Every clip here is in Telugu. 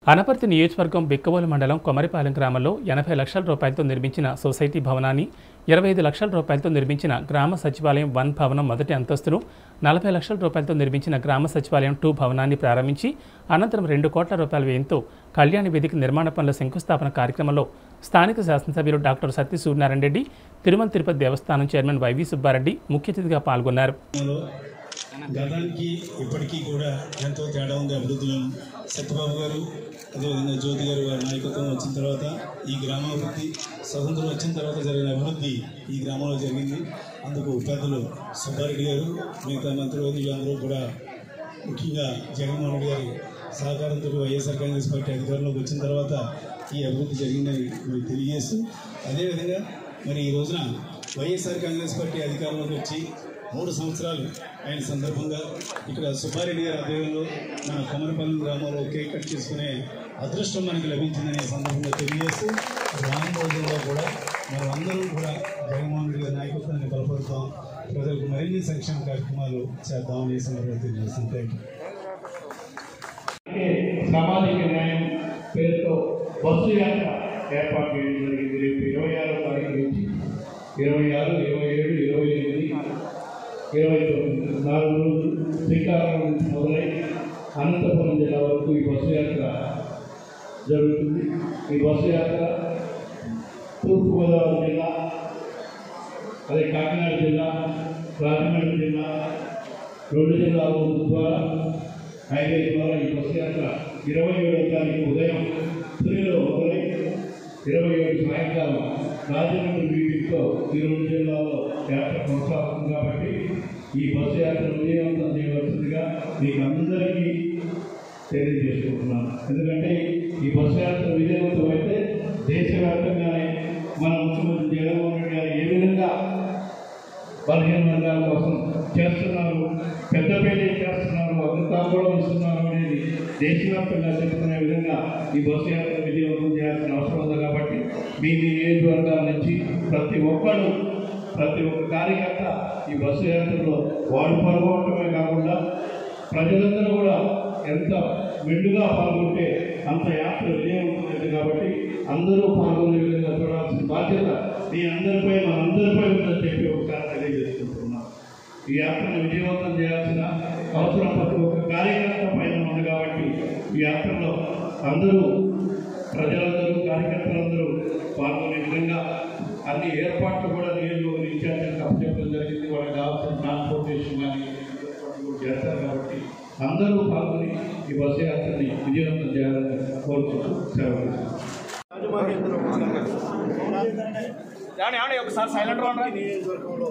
అనపర్తి నియోజకవర్గం బిక్కవోలు మండలం కొమరిపాలెం గ్రామంలో ఎనభై లక్షల రూపాయలతో నిర్మించిన సొసైటీ భవనాన్ని ఇరవై ఐదు లక్షల రూపాయలతో నిర్మించిన గ్రామ సచివాలయం వన్ భవనం మొదటి అంతస్తును నలభై లక్షల రూపాయలతో నిర్మించిన గ్రామ సచివాలయం టూ భవనాన్ని ప్రారంభించి అనంతరం రెండు కోట్ల రూపాయల వ్యయంతో కళ్యాణ వేదిక నిర్మాణ పనుల శంకుస్థాపన కార్యక్రమంలో స్థానిక శాసనసభ్యులు డాక్టర్ సత్య సూర్యనారాయణ రెడ్డి తిరుమల తిరుపతి దేవస్థానం చైర్మన్ వైవి సుబ్బారెడ్డి ముఖ్య అతిథిగా పాల్గొన్నారు లో గతానికి ఇప్పటికీ కూడా ఎంతో తేడా ఉంది అభివృద్ధిలో సత్యబాబు గారు అదేవిధంగా జ్యోతి గారు వారి నాయకత్వం వచ్చిన తర్వాత ఈ గ్రామాభివృద్ధి స్వతంత్రం వచ్చిన తర్వాత జరిగిన అభివృద్ధి ఈ గ్రామంలో జరిగింది అందుకు పెద్దలు సుబ్బారెడ్డి గారు మిగతా మంత్రివర్యులు అందరూ కూడా ముఖ్యంగా జగన్మోహన్ రెడ్డి గారి సహకారంతో వైఎస్ఆర్ కాంగ్రెస్ పార్టీ అధికారంలోకి వచ్చిన తర్వాత ఈ అభివృద్ధి జరిగిందని మరి తెలియజేస్తూ అదేవిధంగా మరి ఈ రోజున వైఎస్ఆర్ కాంగ్రెస్ పార్టీ అధికారంలోకి వచ్చి మూడు సంవత్సరాలు అయిన సందర్భంగా ఇక్కడ సుబ్బారెడ్డి గారి ఆధ్వర్యంలో మన కొమరపల్లి గ్రామంలో కేక్ కట్ చేసుకునే అదృష్టం మనకు లభించిందనే సందర్భంగా తెలియజేస్తూ రాను రోజుల్లో కూడా మనం అందరం కూడా జగన్మోహన్ రెడ్డి గారి నాయకత్వాన్ని బలపడతాం ప్రజలకు మరిన్ని సంక్షేమ కార్యక్రమాలు చేద్దామని ఈ సందర్భంగా తెలియజేస్తాం థ్యాంక్ యూ సామాజిక న్యాయం పేరుతో బస్సు యాత్ర ఏర్పాటు చేయడం జరిగింది రేపు ఇరవై ఆరో తారీఖు నుంచి ఇరవై ఆరు ఇరవై ఏడు ఇరవై ఎనిమిది ఇరవై తొమ్మిది నాలుగు రోజులు శ్రీకాకుళం నుంచి మొదలై అనంతపురం జిల్లా వరకు ఈ బస్సు యాత్ర జరుగుతుంది ఈ బస్సు యాత్ర తూర్పుగోదావరి జిల్లా అదే కాకినాడ జిల్లా రాజమండ్రి జిల్లా రెండు జిల్లాల ద్వారా హైవే ద్వారా ఈ బస్సు యాత్ర ఇరవై ఏడవ తారీఖు ఉదయం తునిలో మొదలై ఇరవై ఏడు సాయంకాలం రాజమండ్రి వీధితో ఈ రెండు జిల్లాలో యాత్ర కొనసాగుతుంది కాబట్టి ఈ బస్సు యాత్ర విజయవంతం చేయవలసిందిగా మీకు అందరికీ తెలియజేసుకుంటున్నాను ఎందుకంటే ఈ బస్సు యాత్ర విజయవంతం అయితే దేశవ్యాప్తంగానే మన ముఖ్యమంత్రి జగన్మోహన్ రెడ్డి గారు ఏ విధంగా బలహీన వర్గాల కోసం చేస్తున్నారు పెద్దపల్లి చేస్తున్నారు అగ్రతాంబూలం ఇస్తున్నారు అనేది దేశవ్యాప్తంగా చెప్పుకునే విధంగా ఈ బస్సు యాత్ర విజయవంతం చేయాల్సిన అవసరం ఉంది కాబట్టి మీ మీ నియోజకవర్గాల నుంచి ప్రతి ఒక్కరు ప్రతి ఒక్క కార్యకర్త ఈ బస్సు యాత్రలో వాడు పాల్గొనడమే కాకుండా ప్రజలందరూ కూడా ఎంత మెండుగా పాల్గొంటే అంత యాత్ర విజయవంతమైంది కాబట్టి అందరూ పాల్గొనే విధంగా చూడాల్సిన బాధ్యత మీ అందరిపై మనందరిపై ఉందని చెప్పి ఒకసారి తెలియజేసుకుంటున్నాం ఈ యాత్రను విజయవంతం చేయాల్సిన అవసరం ప్రతి ఒక్క కార్యకర్త పైన ఉంది కాబట్టి ఈ యాత్రలో అందరూ ప్రజలందరూ కార్యకర్తలందరూ పాల్గొనే విధంగా అన్ని ఏర్పాట్లు కూడా నియోజకవర్గ ఇన్ఛార్జీలకు అప్పచెప్పడం జరిగింది వాళ్ళకి కావాల్సిన ట్రాన్స్పోర్టేషన్ కానీ ఏర్పాట్లు కూడా చేస్తారు కాబట్టి అందరూ పాల్గొని ఈ బస్సు యాత్రని విజయవంతం చేయాలని కోరుకుంటూ సెలవు తీసుకుంటున్నాను. ఏమండి ఏమండి ఒకసారి సైలెంట్ రా నియోజకవర్గంలో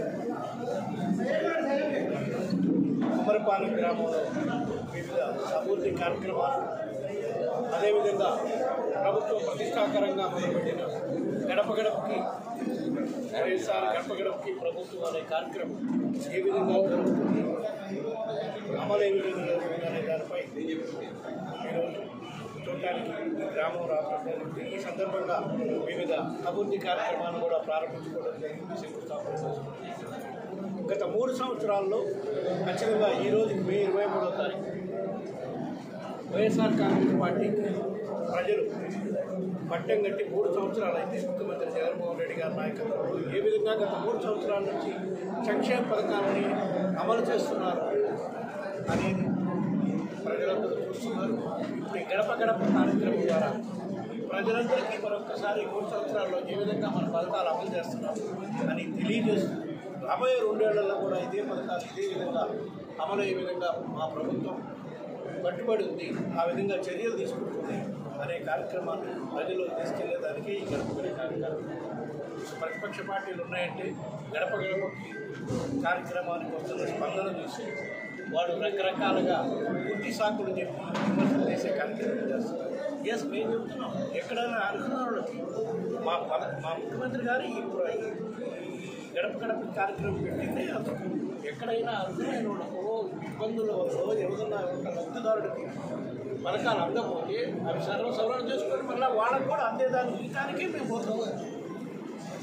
కుమరపాలెం గ్రామంలో వివిధ అభివృద్ధి కార్యక్రమాలు అదేవిధంగా ప్రభుత్వం ప్రతిష్టాకరంగా మొదలుపెట్టిన గడప గడపకి వైఎస్ఆర్ గడప గడపకి ప్రభుత్వం అనే కార్యక్రమం ఏ విధంగా జరుగుతుంది అమలు ఏ విధంగా జరుగుతుంది అనే దానిపై ఈరోజు చూడటానికి ఈ గ్రామం రావడం జరిగింది ఈ సందర్భంగా వివిధ అభివృద్ధి కార్యక్రమాలు కూడా ప్రారంభించుకోవడం జరిగింది శంకుస్థాపన చేసుకున్నాం. గత మూడు సంవత్సరాల్లో ఖచ్చితంగా ఈ రోజు మే ఇరవై మూడవ తారీఖు వైఎస్ఆర్ కాంగ్రెస్ పార్టీకి ప్రజలు పట్టం కట్టి మూడు సంవత్సరాలు అయితే ముఖ్యమంత్రి జగన్మోహన్ రెడ్డి గారి నాయకత్వంలో ఏ విధంగా గత మూడు సంవత్సరాల నుంచి సంక్షేమ పథకాలని అమలు చేస్తున్నారు అనేది ప్రజలందరూ చూస్తున్నారు ఇప్పుడు ఈ గడప గడప కార్యక్రమం ద్వారా ప్రజలందరికీ మరొకసారి మూడు సంవత్సరాల్లో ఏ విధంగా మన పథకాలు అమలు చేస్తున్నాం అని తెలియజేస్తుంది రాబోయే రెండేళ్లలో కూడా ఇదే పథకాలు ఇదే విధంగా అమలు అయ్యే విధంగా మా ప్రభుత్వం కట్టుబడి ఉంది ఆ విధంగా చర్యలు తీసుకుంటుంది అనే కార్యక్రమాన్ని ప్రజలు తీసుకెళ్లేదానికి ఈ గడప గడప కార్యక్రమం ప్రతిపక్ష పార్టీలు ఉన్నాయంటే గడప గడపకి కార్యక్రమానికి వస్తున్న స్పందన చూసి వాడు రకరకాలుగా పుట్టి సాకులు చెప్పి విమర్శలు చేసే కార్యక్రమం చేస్తున్నారు ఎస్ మేము చెప్తున్నాం ఎక్కడైనా అనుకున్న వాళ్ళకి మా పద మా ముఖ్యమంత్రి గారు ఈ ప్ర- ఈ గడప గడప కార్యక్రమం పెట్టింది అసలు ఎక్కడైనా అర్హులైన వాళ్ళకు ఇబ్బందుల వల్ల ఎవరన్నా ఒక లబ్ధిదారుడికి పథకాలు అందకపోతే అవి సర్వ సవరణ చేసుకొని మళ్ళీ వాళ్ళకు కూడా అందేదానికి ఇవ్వడానికే మేము పోతాం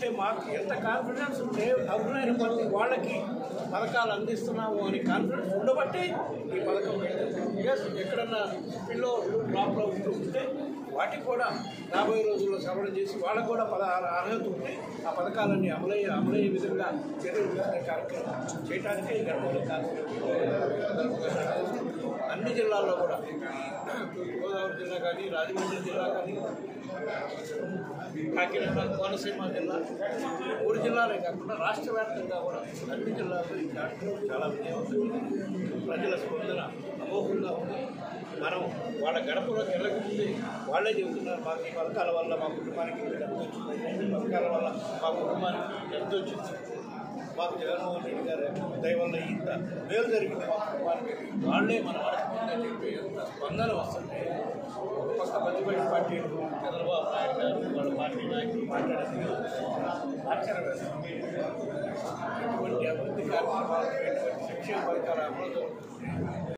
అంటే మాకు ఎంత కాన్ఫిడెన్స్ ఉంటే అర్హులైన ప్రతి వాళ్ళకి పథకాలు అందిస్తున్నాము అని కాన్ఫిడెన్స్ ఉండబట్టి ఈ పథకం పెట్టారు ఎస్ ఎక్కడన్నా పిల్లో డ్రాప్లో ఉంటూ ఉంటే వాటికి కూడా రాబోయే రోజుల్లో సవరణ చేసి వాళ్ళకు కూడా పదహారు అర్హత ఉంటే ఆ పథకాలన్నీ అమలయ్యే అమలయ్యే విధంగా చర్యలు తీసుకునే కార్యక్రమం చేయడానికే ఈ గడపలో అన్ని జిల్లాల్లో కూడా తూర్పుగోదావరి జిల్లా కానీ రాజమండ్రి జిల్లా కానీ కాకినాడ కోనసీమ జిల్లా మూడు జిల్లాలే కాకుండా రాష్ట్ర వ్యాప్తంగా కూడా అన్ని జిల్లాల్లో ఈ కార్యక్రమం చాలా విజయవంతంగా ప్రజల స్పందన అమోఘంగా ఉంది మనం వాళ్ళ గడపలోకి వెళ్ళకముందే వాళ్ళే చెబుతున్నారు మాకు ఈ పథకాల వల్ల మా కుటుంబానికి ఇంత ఎంత వచ్చింది ఈ పథకాల వల్ల మా కుటుంబానికి ఎంత వచ్చింది మాకు జగన్మోహన్ రెడ్డి గారు దయ వల్ల ఇంత మేలు జరిగింది మా కుటుంబానికి వాళ్ళే మన మనకుందని చెప్పి ఎంత స్పందన వస్తుంది ఒక పక్క ప్రతిపక్ష పార్టీలు చంద్రబాబు నాయుడు గారు వాళ్ళ పార్టీ నాయకులు మాట్లాడేది ఆశ్చర్య వేస్తుంది ఎటువంటి అభివృద్ధి కార్యక్రమాలు ఎటువంటి సంక్షేమ పథకాల అమలు జరుగుతుంది